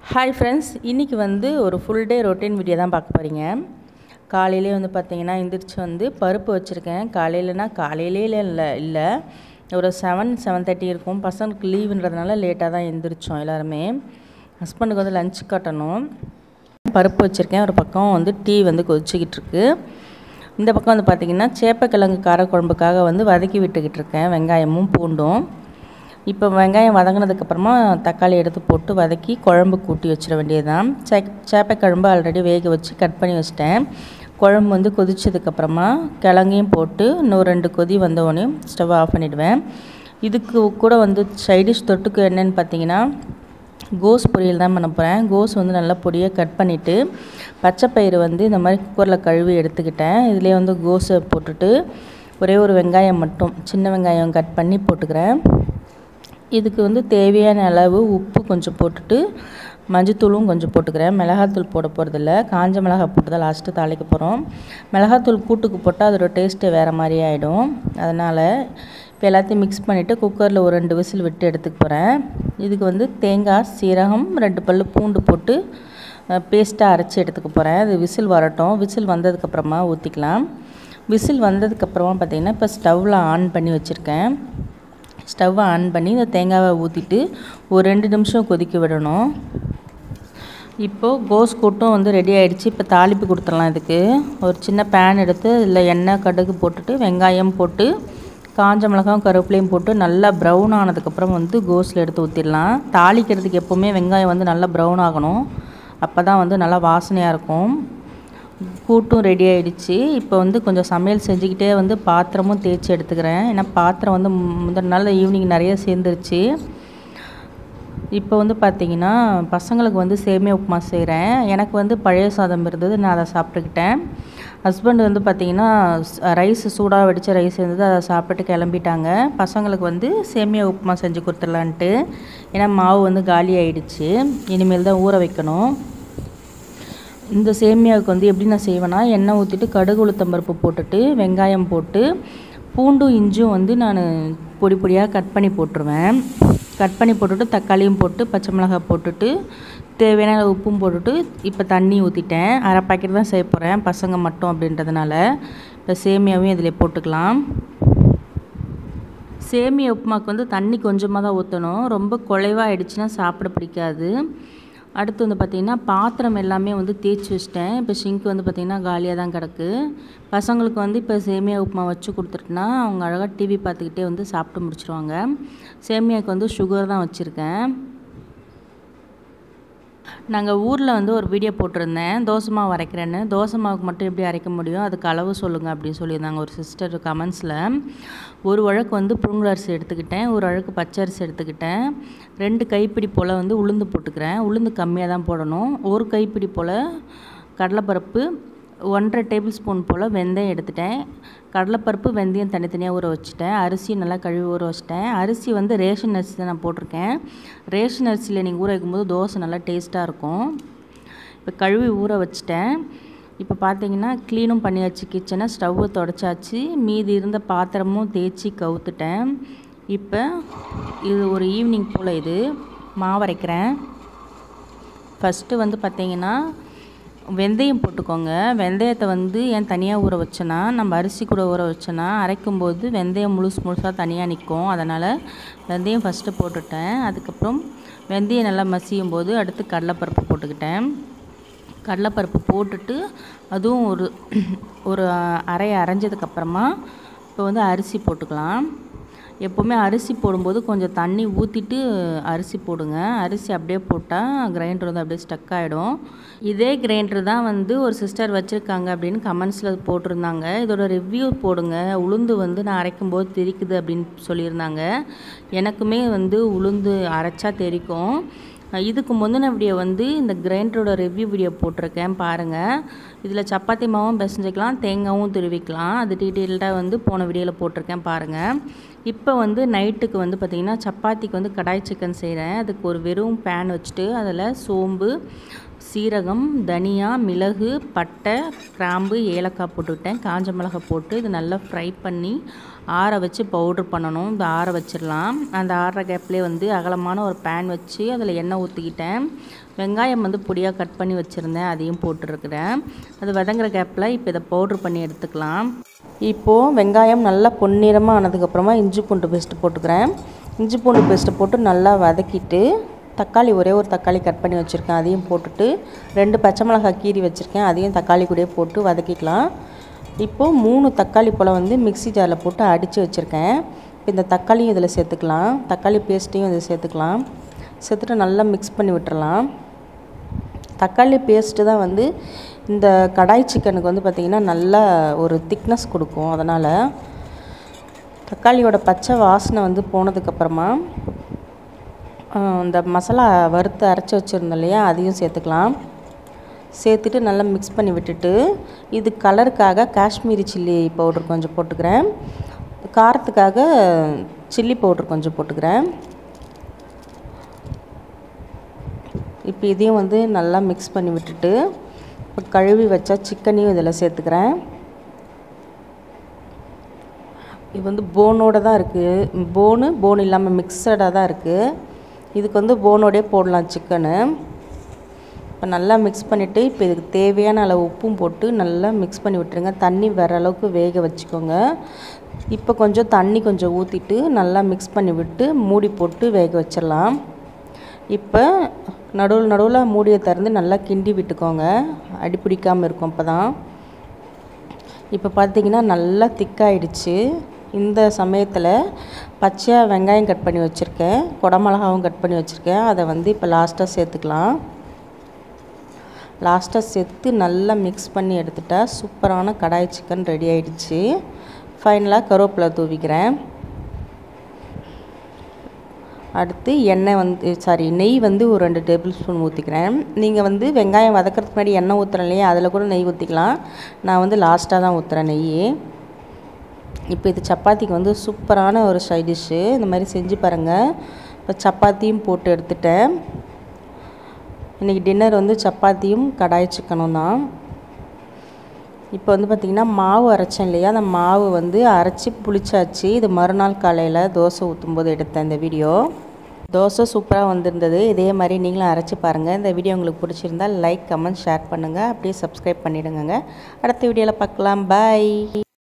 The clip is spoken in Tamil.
ஹாய் ஃப்ரெண்ட்ஸ் இன்றைக்கி வந்து ஒரு ஃபுல் டே ரொட்டீன் வீடியோ தான் பார்க்க போகிறீங்க காலையிலே வந்து பார்த்தீங்கன்னா எந்திரிச்சு வந்து பருப்பு வச்சுருக்கேன் காலையிலனா காலையிலே இல்லை இல்லை ஒரு செவன் செவன் தேர்ட்டி இருக்கும் பசங்களுக்கு லீவுன்றதுனால லேட்டாக தான் எந்திரிச்சோம் எல்லாருமே ஹஸ்பண்டுக்கு வந்து லஞ்ச் கட்டணும் பருப்பு வச்சுருக்கேன் ஒரு பக்கம் வந்து டீ வந்து கொதிச்சிக்கிட்டு இருக்கு இந்த பக்கம் வந்து பார்த்திங்கன்னா சேப்பக்கிழங்கு காரக்குழம்புக்காக வந்து வதக்கி விட்டுக்கிட்டு இருக்கேன் வெங்காயமும் பூண்டும் இப்போ வெங்காயம் வதங்கினதுக்கப்புறமா தக்காளி எடுத்து போட்டு வதக்கி குழம்பு கூட்டி வச்சிட வேண்டியது தான் சே சேப்பக்கிழம்பு ஆல்ரெடி வேக வச்சு கட் பண்ணி வச்சிட்டேன் குழம்பு வந்து கொதிச்சதுக்கப்புறமா கிழங்கையும் போட்டு இன்னும் ரெண்டு கொதி வந்தோடனே ஸ்டவ் ஆஃப் பண்ணிவிடுவேன் இதுக்கு கூட வந்து சைடிஷ் தொட்டுக்கு என்னென்னு பார்த்தீங்கன்னா கோஸ் பொரியல் தான் பண்ண போகிறேன் கோஸ் வந்து நல்லா பொடியாக கட் பண்ணிவிட்டு பச்சைப்பயிறு வந்து இந்த மாதிரி குக்கரில் கழுவி எடுத்துக்கிட்டேன் இதிலே வந்து கோஸை போட்டுட்டு ஒரே ஒரு வெங்காயம் மட்டும் சின்ன வெங்காயம் கட் பண்ணி போட்டுக்கிறேன் இதுக்கு வந்து தேவையான அளவு உப்பு கொஞ்சம் போட்டுட்டு மஞ்சத்தூளும் கொஞ்சம் போட்டுக்கிறேன் மிளகாத்தூள் போட போகிறதில்ல காஞ்ச மிளகாய் போட்டு தான் லாஸ்ட்டு தாளிக்க போகிறோம் மிளகாத்தூள் கூட்டுக்கு போட்டால் அதோட டேஸ்ட்டு வேறு மாதிரி ஆகிடும் அதனால் இப்போ எல்லாத்தையும் மிக்ஸ் பண்ணிவிட்டு குக்கரில் ஒரு ரெண்டு விசில் விட்டு எடுத்துக்க போகிறேன் இதுக்கு வந்து தேங்காய் சீரகம் ரெண்டு பல் பூண்டு போட்டு பேஸ்ட்டாக அரைச்சி எடுத்துக்க போகிறேன் அது விசில் வரட்டும் விசில் வந்ததுக்கப்புறமா ஊற்றிக்கலாம் விசில் வந்ததுக்கப்புறமா பார்த்திங்கன்னா இப்போ ஸ்டவ்வில் ஆன் பண்ணி வச்சுருக்கேன் ஸ்டவ்வை ஆன் பண்ணி இந்த தேங்காவை ஊற்றிட்டு ஒரு ரெண்டு நிமிஷம் கொதிக்க விடணும் இப்போது கோஸ் கூட்டும் வந்து ரெடி ஆகிடுச்சு இப்போ தாளிப்பு கொடுத்துடலாம் இதுக்கு ஒரு சின்ன பேன் எடுத்து இதில் எண்ணெய் கடுகு போட்டுட்டு வெங்காயம் போட்டு காஞ்ச மிளகாயும் கருவேப்பிலையும் போட்டு நல்லா ப்ரௌன் ஆனதுக்கப்புறம் வந்து கோஸில் எடுத்து ஊற்றிடலாம் தாளிக்கிறதுக்கு எப்போவுமே வெங்காயம் வந்து நல்லா ப்ரௌன் ஆகணும் அப்போ தான் வந்து நல்லா வாசனையாக இருக்கும் கூட்டும் ரெடி ஆகிடுச்சு இப்போ வந்து கொஞ்சம் சமையல் செஞ்சுக்கிட்டே வந்து பாத்திரமும் தேய்ச்சி எடுத்துக்கிறேன் ஏன்னா பாத்திரம் வந்து முதல் நாள் ஈவினிங் நிறைய சேர்ந்துருச்சு இப்போ வந்து பார்த்திங்கன்னா பசங்களுக்கு வந்து சேமியா உப்புமா செய்கிறேன் எனக்கு வந்து பழைய சாதம் இருந்தது நான் அதை சாப்பிட்டுக்கிட்டேன் ஹஸ்பண்ட் வந்து பார்த்திங்கன்னா ரைஸ் சூடாக வடித்த ரைஸ் இருந்தது அதை சாப்பிட்டு கிளம்பிட்டாங்க பசங்களுக்கு வந்து சேமியா உப்புமா செஞ்சு கொடுத்துடலான்ட்டு ஏன்னா மாவு வந்து காலி ஆகிடுச்சு இனிமேல் தான் ஊற வைக்கணும் இந்த சேமியாவுக்கு வந்து எப்படி நான் செய்வேன்னா எண்ணெய் ஊற்றிட்டு கடுகு உளுத்தம்பருப்பு போட்டுட்டு வெங்காயம் போட்டு பூண்டும் இஞ்சும் வந்து நான் பொடி பொடியாக கட் பண்ணி போட்டுருவேன் கட் பண்ணி போட்டுட்டு தக்காளியும் போட்டு பச்சை மிளகாய் போட்டுட்டு தேவையான உப்பும் போட்டுட்டு இப்போ தண்ணி ஊற்றிட்டேன் அரை பாக்கெட் தான் செய்ய போகிறேன் பசங்க மட்டும் அப்படின்றதுனால இப்போ சேமியாவையும் இதில் போட்டுக்கலாம் சேமியா உப்புமாக்கு வந்து தண்ணி கொஞ்சமாக தான் ஊற்றணும் ரொம்ப குலைவாக ஆயிடுச்சுன்னா சாப்பிட பிடிக்காது அடுத்து வந்து பார்த்திங்கன்னா பாத்திரம் எல்லாமே வந்து தேய்ச்சி வச்சிட்டேன் இப்போ ஷிங்க் வந்து பார்த்திங்கன்னா காலியாக தான் கிடக்கு பசங்களுக்கு வந்து இப்போ சேமியா உப்புமா வச்சு கொடுத்துட்டுனா அவங்க அழகாக டிவி பார்த்துக்கிட்டே வந்து சாப்பிட்டு முடிச்சிருவாங்க சேமியாவுக்கு வந்து சுகர் தான் வச்சுருக்கேன் நாங்கள் ஊரில் வந்து ஒரு வீடியோ போட்டிருந்தேன் தோசை மாவு அரைக்கிறேன்னு தோசை மாவுக்கு மட்டும் எப்படி அரைக்க முடியும் அதுக்கு அளவு சொல்லுங்கள் அப்படின்னு சொல்லியிருந்தாங்க ஒரு சிஸ்டர் கமெண்ட்ஸில் ஒரு வழக்கு வந்து புழுங்கல் அரிசி எடுத்துக்கிட்டேன் ஒரு வழக்கு பச்சை அரிசி எடுத்துக்கிட்டேன் ரெண்டு கைப்பிடி போல் வந்து உளுந்து போட்டுக்கிறேன் உளுந்து கம்மியாக தான் போடணும் ஒரு கைப்பிடி போல் கடலைப்பருப்பு ஒன்றரை டேபிள் ஸ்பூன் போல் வெந்தயம் எடுத்துட்டேன் கடலைப்பருப்பு வெந்தயம் தனித்தனியாக ஊற வச்சுட்டேன் அரிசி நல்லா கழுவி ஊற வச்சுட்டேன் அரிசி வந்து ரேஷன் அரிசி தான் நான் போட்டிருக்கேன் ரேஷன் அரிசியில் நீங்கள் ஊற வைக்கும்போது தோசை நல்லா டேஸ்ட்டாக இருக்கும் இப்போ கழுவி ஊற வச்சுட்டேன் இப்போ பார்த்தீங்கன்னா க்ளீனும் பண்ணியாச்சு கிச்சனை ஸ்டவ்வை தொடச்சாச்சு மீதி இருந்த பாத்திரமும் தேய்ச்சி கவுத்துட்டேன் இப்போ இது ஒரு ஈவினிங் போல் இது மாவரைக்கிறேன் ஃபஸ்ட்டு வந்து பார்த்திங்கன்னா வெந்தயம் போட்டுக்கோங்க வெந்தயத்தை வந்து ஏன் தனியாக ஊற வச்சேன்னா நம்ம அரிசி கூட ஊற வச்சோன்னா அரைக்கும்போது வெந்தயம் முழுசு முழுசாக தனியாக நிற்கும் அதனால் வெந்தயம் ஃபஸ்ட்டு போட்டுட்டேன் அதுக்கப்புறம் வெந்தயம் நல்லா மசியும் போது அடுத்து கடலைப்பருப்பு போட்டுக்கிட்டேன் கடலைப்பருப்பு போட்டுட்டு அதுவும் ஒரு ஒரு அரை அரைஞ்சதுக்கப்புறமா இப்போ வந்து அரிசி போட்டுக்கலாம் எப்போவுமே அரிசி போடும்போது கொஞ்சம் தண்ணி ஊற்றிட்டு அரிசி போடுங்க அரிசி அப்படியே போட்டால் கிரைண்டர் வந்து அப்படியே ஸ்டக் ஆகிடும் இதே கிரைண்டர் தான் வந்து ஒரு சிஸ்டர் வச்சுருக்காங்க அப்படின்னு கமெண்ட்ஸில் போட்டிருந்தாங்க இதோட ரிவ்யூ போடுங்க உளுந்து வந்து நான் அரைக்கும் போது தெரிக்குது அப்படின்னு சொல்லியிருந்தாங்க எனக்குமே வந்து உளுந்து அரைச்சா தெரிக்கும் இதுக்கு முந்தின வீடியோ வந்து இந்த கிரைண்டரோட ரிவ்யூ வீடியோ போட்டிருக்கேன் பாருங்கள் இதில் சப்பாத்தி மாவும் பிசைஞ்சிக்கலாம் தேங்காயும் துருவிக்கலாம் அது டீட்டெயில்டாக வந்து போன வீடியோவில் போட்டிருக்கேன் பாருங்கள் இப்போ வந்து நைட்டுக்கு வந்து பார்த்திங்கன்னா சப்பாத்திக்கு வந்து கடாய் சிக்கன் செய்கிறேன் அதுக்கு ஒரு வெறும் பேன் வச்சுட்டு அதில் சோம்பு சீரகம் தனியா மிளகு பட்டை கிராம்பு ஏலக்காய் போட்டுக்கிட்டேன் காஞ்ச மிளகாய் போட்டு இது நல்லா ஃப்ரை பண்ணி ஆற வச்சு பவுட்ரு பண்ணணும் இந்த ஆற வச்சிடலாம் அந்த ஆறுற கேப்லேயே வந்து அகலமான ஒரு பேன் வச்சு அதில் எண்ணெய் ஊற்றிக்கிட்டேன் வெங்காயம் வந்து பொடியாக கட் பண்ணி வச்சுருந்தேன் அதையும் போட்டுருக்குறேன் அது வதங்குற கேப்பில் இப்போ இதை பவுட்ரு பண்ணி எடுத்துக்கலாம் இப்போது வெங்காயம் நல்லா பொன்னிறமாக ஆனதுக்கப்புறமா இஞ்சி பூண்டு பேஸ்ட்டு போட்டுக்கிறேன் இஞ்சி பூண்டு பேஸ்ட்டு போட்டு நல்லா வதக்கிட்டு தக்காளி ஒரே ஒரு தக்காளி கட் பண்ணி வச்சுருக்கேன் அதையும் போட்டுட்டு ரெண்டு பச்சை மிளகாய் கீரி வச்சுருக்கேன் அதையும் தக்காளி கூடயே போட்டு வதக்கிக்கலாம் இப்போது மூணு தக்காளி பழம் வந்து மிக்ஸி ஜாரில் போட்டு அடித்து வச்சுருக்கேன் இப்போ இந்த தக்காளியும் இதில் சேர்த்துக்கலாம் தக்காளி பேஸ்ட்டையும் இதில் சேர்த்துக்கலாம் சேர்த்துட்டு நல்லா மிக்ஸ் பண்ணி விட்டுறலாம் தக்காளி பேஸ்ட்டு தான் வந்து இந்த கடாய் சிக்கனுக்கு வந்து பார்த்திங்கன்னா நல்லா ஒரு திக்னஸ் கொடுக்கும் அதனால் தக்காளியோட பச்சை வாசனை வந்து போனதுக்கப்புறமா இந்த மசாலா வறுத்து அரைச்சி வச்சுருந்தோம் இல்லையா அதையும் சேர்த்துக்கலாம் சேர்த்துட்டு நல்லா மிக்ஸ் பண்ணி விட்டுட்டு இது கலருக்காக காஷ்மீரி சில்லி பவுடர் கொஞ்சம் போட்டுக்கிறேன் காரத்துக்காக சில்லி பவுடர் கொஞ்சம் போட்டுக்கிறேன் இப்போ இதையும் வந்து நல்லா மிக்ஸ் பண்ணி விட்டுட்டு இப்போ கழுவி வச்சா சிக்கனையும் இதில் சேர்த்துக்கிறேன் இது வந்து போனோட தான் இருக்குது போனு போன் இல்லாமல் மிக்சடாக தான் இருக்குது இதுக்கு வந்து போனோடே போடலாம் சிக்கனு இப்போ நல்லா மிக்ஸ் பண்ணிவிட்டு இப்போ இதுக்கு தேவையான அளவு உப்பும் போட்டு நல்லா மிக்ஸ் பண்ணி விட்டுருங்க தண்ணி வர அளவுக்கு வேக வச்சுக்கோங்க இப்போ கொஞ்சம் தண்ணி கொஞ்சம் ஊற்றிட்டு நல்லா மிக்ஸ் பண்ணி விட்டு மூடி போட்டு வேக வச்சிடலாம் இப்போ நடுவில் நடுவில் மூடியை திறந்து நல்லா கிண்டி விட்டுக்கோங்க அடி பிடிக்காமல் இருக்கும் அப்போ தான் இப்போ பார்த்தீங்கன்னா நல்லா திக்காயிடுச்சு இந்த சமயத்தில் பச்சையாக வெங்காயம் கட் பண்ணி வச்சுருக்கேன் குடமிளகாவும் கட் பண்ணி வச்சுருக்கேன் அதை வந்து இப்போ லாஸ்ட்டாக சேர்த்துக்கலாம் லாஸ்ட்டாக சேர்த்து நல்லா மிக்ஸ் பண்ணி எடுத்துட்டா சூப்பரான கடாய் சிக்கன் ரெடி ஆயிடுச்சு ஃபைனலாக கருவேப்பிலை தூவிக்கிறேன் அடுத்து எண்ணெய் வந்து சாரி நெய் வந்து ஒரு ரெண்டு டேபிள் ஸ்பூன் ஊற்றிக்கிறேன் நீங்கள் வந்து வெங்காயம் வதக்கிறதுக்கு முன்னாடி எண்ணெய் ஊற்றுறேன் இல்லையா அதில் கூட நெய் ஊற்றிக்கலாம் நான் வந்து லாஸ்ட்டாக தான் ஊற்றுறேன் நெய் இப்போ இது சப்பாத்திக்கு வந்து சூப்பரான ஒரு சைட் டிஷ்ஷு இந்த மாதிரி செஞ்சு பாருங்கள் இப்போ சப்பாத்தியும் போட்டு எடுத்துட்டேன் இன்றைக்கி டின்னர் வந்து சப்பாத்தியும் கடாய் சிக்கனும் தான் இப்போ வந்து பார்த்திங்கன்னா மாவு அரைச்சேன் இல்லையா அந்த மாவு வந்து அரைச்சி புளிச்சாச்சு இது மறுநாள் காலையில் தோசை ஊற்றும் போது எடுத்தேன் இந்த வீடியோ தோசை சூப்பராக வந்திருந்தது இதே மாதிரி நீங்களும் அரைச்சி பாருங்கள் இந்த வீடியோ உங்களுக்கு பிடிச்சிருந்தால் லைக் கமெண்ட் ஷேர் பண்ணுங்கள் அப்படியே சப்ஸ்கிரைப் பண்ணிவிடுங்க அடுத்த வீடியோவில் பார்க்கலாம் பாய்